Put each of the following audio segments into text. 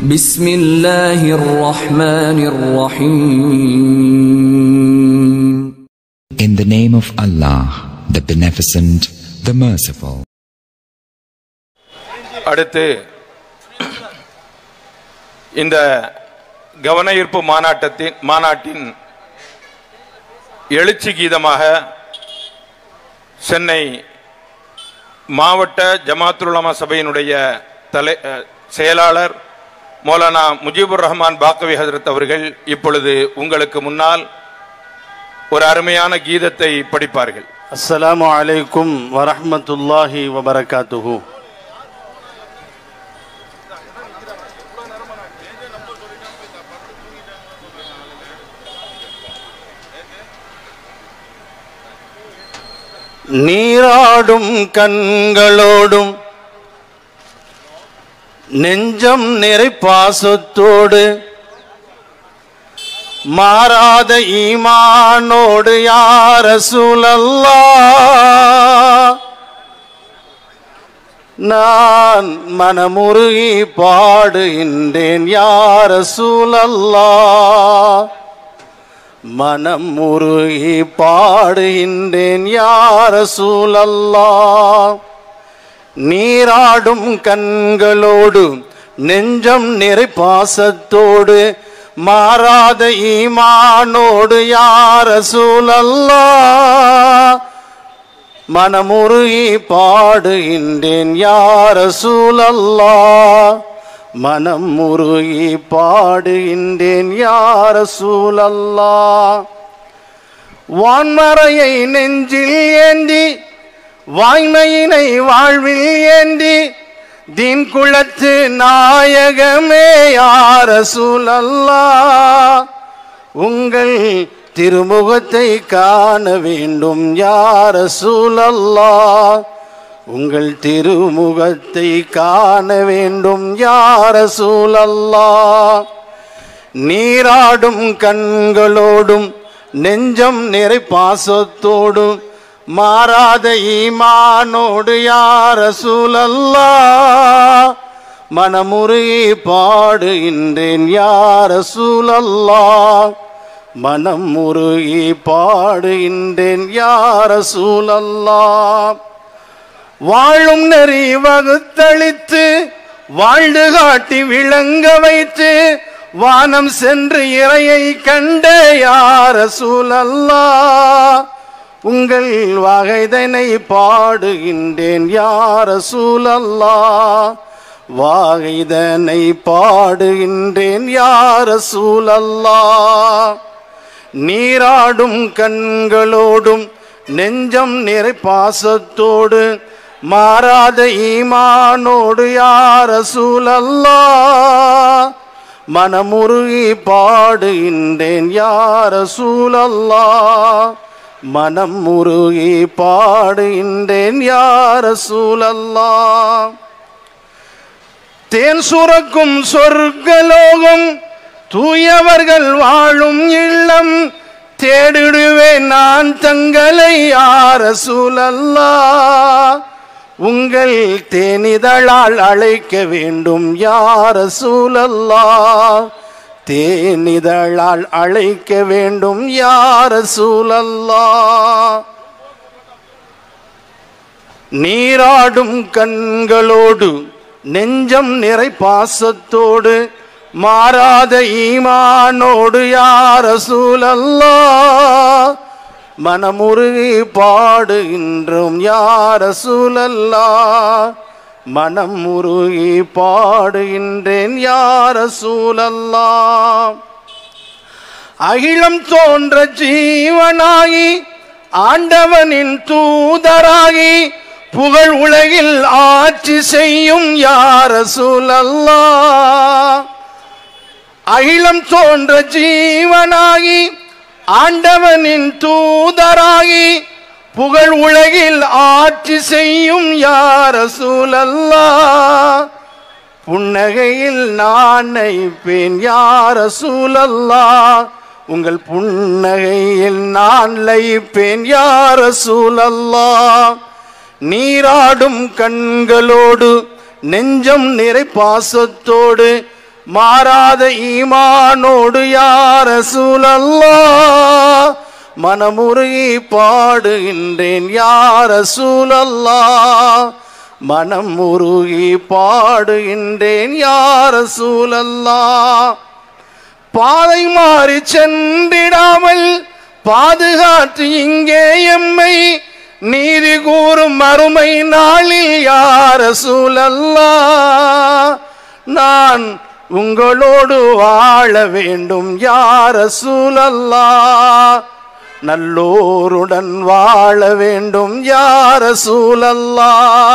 بسم الله الرحمن الرحيم In the name of Allah, the Beneficent, the Merciful. அடுத்து இந்த கவன ஈர்ப்பு மாநாட்டத்தின் மாநாட்டின் எழுச்சி கீதமாக சென்னை மாவட்ட ஜமாத்துலமா சபையினுடைய தலை அஹ், செயலாளர் மௌலானா முஜிபுர் ரஹ்மான் பாக்கவி ஹஜரத் அவர்கள் இப்பொழுது உங்களுக்கு முன்னால் ஒரு அருமையான கீதத்தை படிப்பார்கள் السلام عليكم ورحمة الله وبركاته நீராடும் கண்களோடும் நெஞ்சம் நிறை பாசத்தோடு மாறாத ஈமானோடு யார சூழல்லா நான் மனமுருகி பாடுகின்றேன் யார சூழல்லா மனம் முருகி பாடுகின்றேன் யார சூழல்லா நீராடும் கண்களோடு நெஞ்சம் நிறை பாசத்தோடு மாறாத ஈமானோடு யார சூழல்லா மனமுருகி பாடுகின்றேன் யார சூழல்லா மனம் முருகி பாடுகின்றேன் யார சூழல்லா வான்மறையை நெஞ்சில் ஏந்தி வாய்மையினை வாழ்வில் ஏந்தி தீன் குலத்து நாயகமே யார சூழல்லா உங்கள் திருமுகத்தை காண வேண்டும் யார சூழல்லா உங்கள் திருமுகத்தை காண வேண்டும் யார சூழல்லா நீராடும் கண்களோடும் நெஞ்சம் நிறை பாசத்தோடும் மாறாத ஈமானோடு யார சூழல்லா மனமுருகி பாடுகின்றேன் யார சூழல்லா மனம் முருகி பாடுகின்றேன் யார சூழல்லா வாழும் நெறி வகுத்தளித்து வாழ்ந்து காட்டி விளங்க வைத்து வானம் சென்று இறையை கண்ட யார சூழல்லா உங்கள் வகைதனை பாடுகின்றேன் யார சூழல்லா வாகைதனை பாடுகின்றேன் யார சூழல்லா நீராடும் கண்களோடும் நெஞ்சம் நிறை பாசத்தோடு மாறாத ஈமானோடு யார சூழல்லா மனமுருகி பாடுகின்றேன் யார சூழல்லா மனம் முருகி பாடுகின்றேன் யார சூழல்லா தேன் சுரக்கும் சொர்க்கலோகம் தூயவர்கள் வாழும் இல்லம் தேடிடுவேன் நான் தங்களை யார சூழல்லா உங்கள் தேனிதழால் அழைக்க வேண்டும் யார சூழல்லா தேனிதழால் அழைக்க வேண்டும் யார சூழல்லா நீராடும் கண்களோடு நெஞ்சம் நிறை பாசத்தோடு மாறாத ஈமானோடு யார சூழல்லா மனமுருகி பாடுகின்றோம் யார சூழல்லா மனம் முருகி பாடுகின்றேன் யார சூழல்லா அகிலம் தோன்ற ஜீவனாகி ஆண்டவனின் தூதராகி புகழ் உலகில் ஆட்சி செய்யும் யார சூழல்லா அகிலம் தோன்ற ஜீவனாகி ஆண்டவனின் தூதராகி புகழ் உலகில் ஆட்சி செய்யும் யார சூழல்லா புன்னகையில் நான் நைப்பேன் யார சூழல்லா உங்கள் புன்னகையில் நான் லயிப்பேன் யார சூழல்லா நீராடும் கண்களோடு நெஞ்சம் நிறை பாசத்தோடு மாறாத ஈமானோடு யார சூழல்லா மனமுருகி பாடுகின்றேன் யார சூழல்லா மனம் உருகி பாடுகின்றேன் யார சூழல்லா பாதை மாறி சென்றிடாமல் பாதுகாத்து இங்கே எம்மை நீதி கூறும் மறுமை நாளில் யார சூழல்லா நான் உங்களோடு வாழ வேண்டும் யார சூழல்லா நல்லோருடன் வாழ வேண்டும் யார சூழல்லா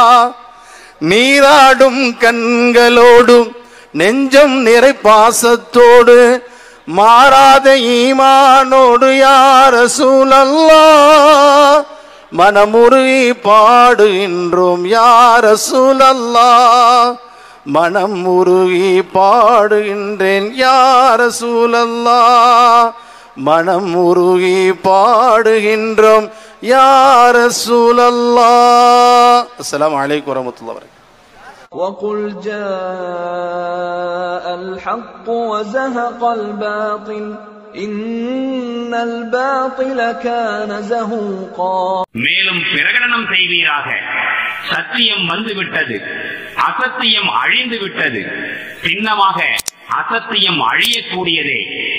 நீராடும் கண்களோடும் நெஞ்சம் நிறை பாசத்தோடு மாறாத ஈமானோடு யார சூழல்லா மனமுருகி பாடுகின்றோம் யார சூழல்லா மனம் உருகி பாடுகின்றேன் யார சூழல்லா மனம் உருகி பாடுகின்றோம் யார சூழல்லா அஸ்ஸலாமு அலைக்கும் வரமத்துல்லாஹி வபரகாத்துஹு وقل جاء الحق وزهق الباطل إن الباطل كان زهوقا மேலும் பிரகடனம் செய்வீராக சத்தியம் வந்துவிட்டது அசத்தியம் அழிந்து விட்டது சின்னமாக அசத்தியம் அழியக்கூடியதே